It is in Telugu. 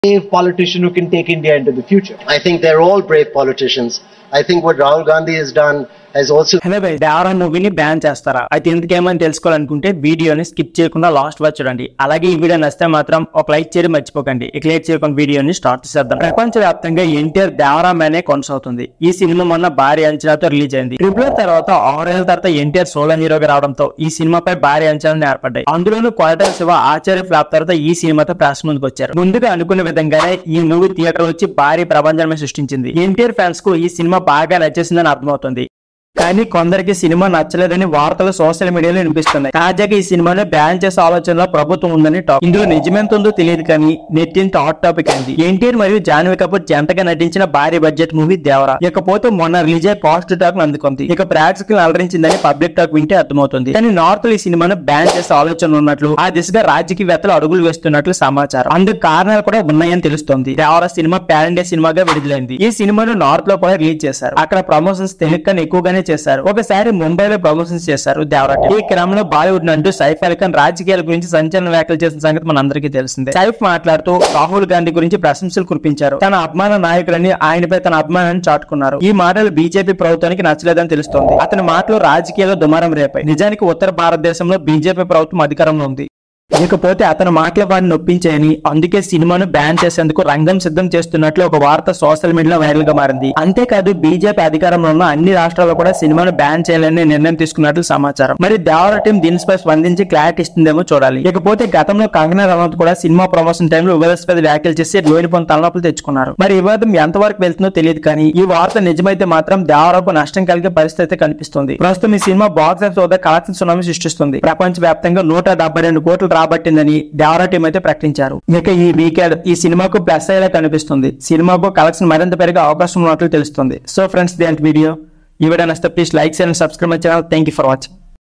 brave politician who can take India into the future. I think they're all brave politicians. I think what Rahul Gandhi has done has also hello bye Devara మూవీని బ్యాన్ చేస్తారా అయితే ఎందుకేమని తెలుసుకోవాలనుకుంటే వీడియోని స్కిప్ చేయకుండా లాస్ట్ వరకు చూడండి అలాగే ఈ వీడియో నచ్చితే మాత్రం ఒక లైక్ చేయడం మర్చిపోకండి ఇక లేట్ చేయకుండా వీడియోని స్టార్ట్ చేద్దాం ప్రపంచ వ్యాప్తంగా ఎన్టీఆర్ దేవరా మ్యానే కొనసాగుతుంది ఈ సినిమా మొన్న భారీ అంచనాతో రిలీజ్ అయింది ట్రిపుల్ తర్వాత ఆరేళ్ల తర్వాత ఎన్టీఆర్ సోలో హీరోగా రావడంతో ఈ సినిమాపై భారీ అంచనాలు ఏర్పడ్డాయి అందులోనూ కొరటాల శివ ఆచార్య ఫ్లాప్ తర్వాత ఈ సినిమాతో ప్రెస్ ముందుకు వచ్చారు ముందుగా అనుకున్న విధంగానే ఈ మూవీ థియేటర్ వచ్చి భారీ ప్రభంజనమే సృష్టించింది ఎన్టీఆర్ ఫ్యాన్స్ కు ఈ సినిమా బాగా నచ్చేసిందని అర్థమవుతుంది కానీ కొందరికి సినిమా నచ్చలేదని వార్తలు సోషల్ మీడియాలో వినిపిస్తున్నాయి తాజాగా ఈ సినిమాను బ్యాన్ చేసే ఆలోచనలో ప్రభుత్వం ఉందని టాక్ ఇందులో నిజమెంత ఉందో తెలియదు కానీ నెట్టిన హాట్ టాపిక్ అయింది ఎన్టీఆర్ మరియు జాన్వీ కపూర్ జంటగా నటించిన భారీ బడ్జెట్ మూవీ దేవరా ఇకపోతే మొన్న రిలీజ్ అయ్యి పాజిటివ్ టాక్ అందుకుంది ఇక ప్రేక్షకులను అలరించిందని పబ్లిక్ టాక్ వింటే అర్థమవుతుంది కానీ నార్త్ లో ఈ సినిమాను బ్యాన్ చేసే ఆలోచన ఉన్నట్లు ఆ దిశగా రాజకీయవేత్తలు అడుగులు వేస్తున్నట్లు సమాచారం అందుకు కారణాలు కూడా ఉన్నాయని తెలుస్తోంది దేవరా సినిమా పాన్ ఇండియా సినిమాగా విడుదలైంది ఈ సినిమాను నార్త్ లో కూడా రిలీజ్ చేశారు అక్కడ ప్రమోషన్స్ తెలుగు కన్నా ఎక్కువగానే చేశారు ఒకసారి ముంబైలో ప్రమోషన్స్ చేశారు దేవరా ఈ క్రమంలో బాలీవుడ్ అంటూ సైఫ్ అలీ ఖాన్ రాజకీయాల గురించి సంచలన వ్యాఖ్యలు చేసిన సంగతి మన అందరికీ తెలిసిందే సైఫ్ మాట్లాడుతూ రాహుల్ గాంధీ గురించి ప్రశంసలు కురిపించారు తన అభిమాన నాయకులని ఆయనపై తన అభిమానాన్ని చాటుకున్నారు ఈ మాటలు బీజేపీ ప్రభుత్వానికి నచ్చలేదని తెలుస్తోంది అతని మాటలు రాజకీయాల్లో దుమారం రేపాయి నిజానికి ఉత్తర భారతదేశంలో బీజేపీ ప్రభుత్వం అధికారంలో ఉంది ఇకపోతే అతని మాటల వారిని నొప్పించాయని అందుకే సినిమాను బ్యాన్ చేసేందుకు రంగం సిద్ధం చేస్తున్నట్లు ఒక వార్త సోషల్ మీడియాలో వైరల్ గా మారింది అంతేకాదు బీజేపీ అధికారంలో ఉన్న అన్ని రాష్ట్రాల్లో కూడా సినిమాను బ్యాన్ చేయాలని నిర్ణయం తీసుకున్నట్లు సమాచారం మరి దేవర టీం దీనిపై స్పందించి క్లారిటీ ఇస్తుందేమో చూడాలి ఇకపోతే గతంలో కంగనా రనౌత్ కూడా సినిమా ప్రమోషన్ టైంలో వివాదాస్పద వ్యాఖ్యలు చేసి లోనిపోయిన తలనొప్పులు తెచ్చుకున్నారు మరి ఈ వివాదం ఎంతవరకు వెళ్తుందో తెలియదు కానీ ఈ వార్త నిజమైతే మాత్రం దేవరకు నష్టం కలిగే పరిస్థితి అయితే కనిపిస్తుంది ప్రస్తుతం ఈ సినిమా బాక్స్ ఆఫీస్ వద్ద కలెక్షన్ సునామీ సృష్టిస్తుంది ప్రపంచ వ్యాప్తంగా నూట డెబ్బై రెండు కోట్లు రాబట్టిందని దేవరా టీం అయితే ప్రకటించారు ఇక ఈ వీకెండ్ ఈ సినిమాకు ప్లస్ అయ్యేలా కనిపిస్తుంది సినిమాకు కలెక్షన్ మరింత పెరిగే అవకాశం ఉన్నట్లు తెలుస్తుంది సో ఫ్రెండ్స్ దేంట్ వీడియో ఈ వీడియో నచ్చితే please like and subscribe my channel thank you for watching